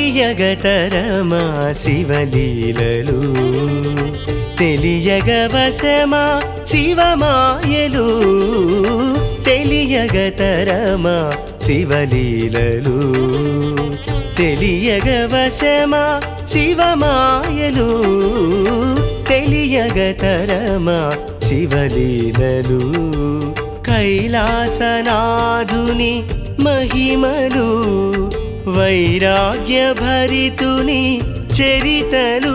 తెలియగతరమా శివలీలలు తెలియగవశమా శివమాయలు తెలియగతరమా శివలీలలు తెలియగవశమా శివమాయలు తెలియగతరమా శివలీలలు కైలాసనాథుని మహిమలు వైరాగ్య భరితుని చరితలు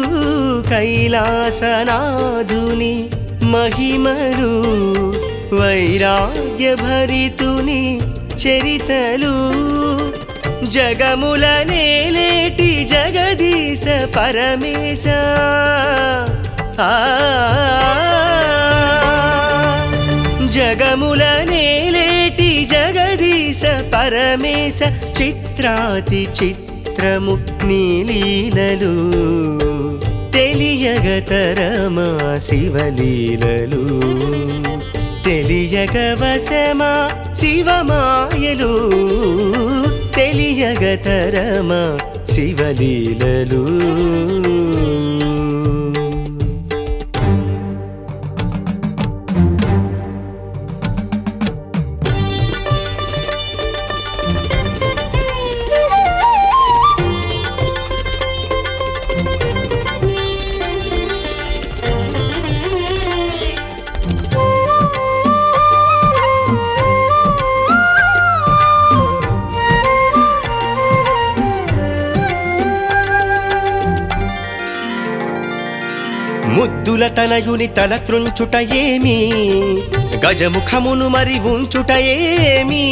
కైలాసనాథుని మహిమలు వైరాగ్య భరితుని చరితలు జగముల నేలేటి జగదీశ పరమేశ ఆ జగముల నేలేటి జగదీశ పరమేశ చిత్రాతి చిత్రము నీలీలలు తెలియగతరమా శివలీలలు తెలియగవశమా శివమాయలు తెలియగతరమా శివలీలలు ముద్దుల తనయుని తల త్రుంచుట ఏమి గజముఖమును మరి ఉంచుట ఏమి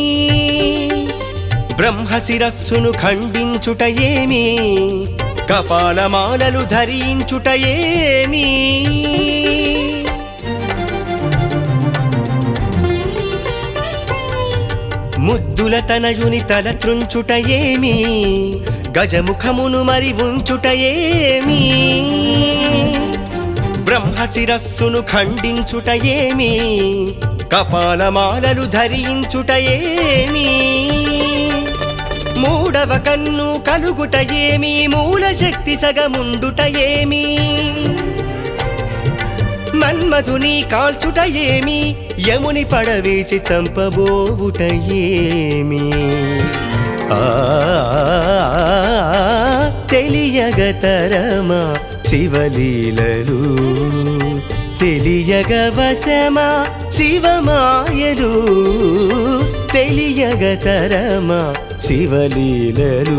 బ్రహ్మ శిరస్సును ఖండించుట ఏమి కపాలమాలలు ధరించుట ఏమి ముద్దుల తనయుని తల త్రుంచుట ఏమి గజముఖమును మరి ఉంచుట ఏమి బ్రహ్మ శిరస్సును ఖండించుట ఏమి కపాలమాలలు ధరించుట ఏమి మూడవ కన్ను కలుగుట ఏమి మూల శక్తి సగముండుట ఏమి మన్మధుని కాల్చుట ఏమి యముని పడవేసి చంపబోవుట ఏమి ఆ తెలియగతరమా శివలీలలు తెలియగవశమా శివమాయలు తెలియగతరమా శివలీలలు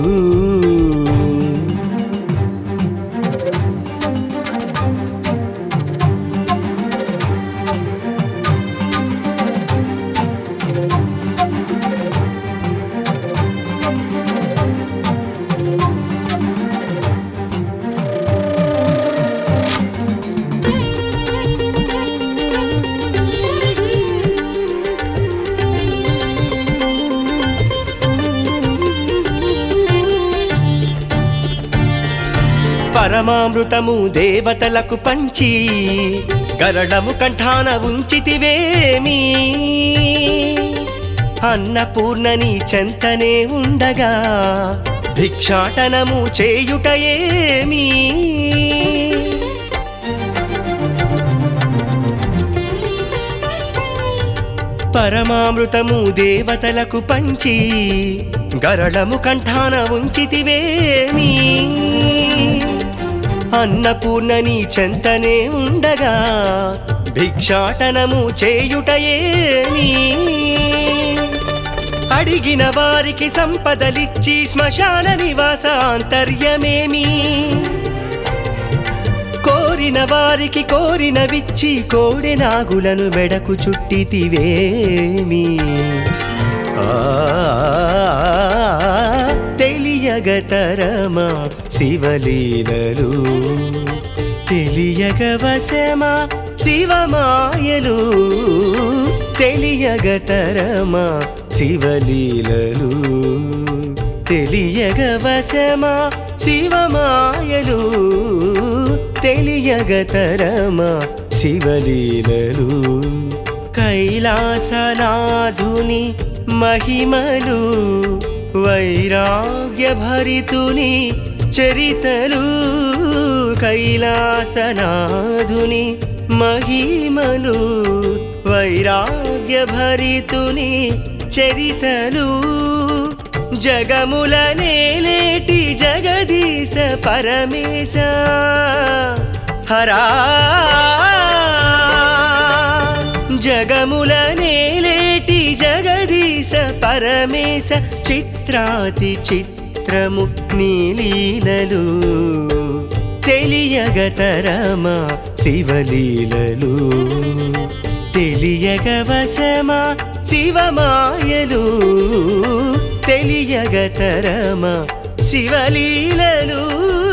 పరమామృతము దేవతలకు పంచి గరడము కంఠాన ఉంచితివేమి అన్నపూర్ణని చెంతనే ఉండగా భిక్షాటనము చేయుట ఏమి పరమామృతము దేవతలకు పంచి గరళము కంఠాన ఉంచితివేమి అన్నపూర్ణని చెంతనే ఉండగా భిక్షాటనము చేయుట ఏమి అడిగిన వారికి సంపదలిచ్చి శ్మశాన నివాస ఆంతర్యమేమి కోరిన వారికి కోరిన విచ్చి కోడి నాగులను మెడకు చుట్టితివేమి ఆ, తెలియగతరమా శివలీలలు తెలియగవశమా శివమాయలు తెలియగతరమా శివలీలలు తెలియగవశమా శివమాయలు తెలియగతరమా శివలీలలు కైలాసనాథుని మహిమలు వైరాగ్య భరితుని చరితలు కైలాసనాథుని మహిమలు వైరాగ్య భరితుని చరితలు జగముల నేలేటి జగదీశ పరమేశ హరా జగముల నేలేటి జగదీశ పరమేశ చిత్రాతి చిత్రము నీలీలలు తెలియగతరమా శివలీలలు తెలియగ వశమా శివమాయలు తెలియగతరమా శివలీలలు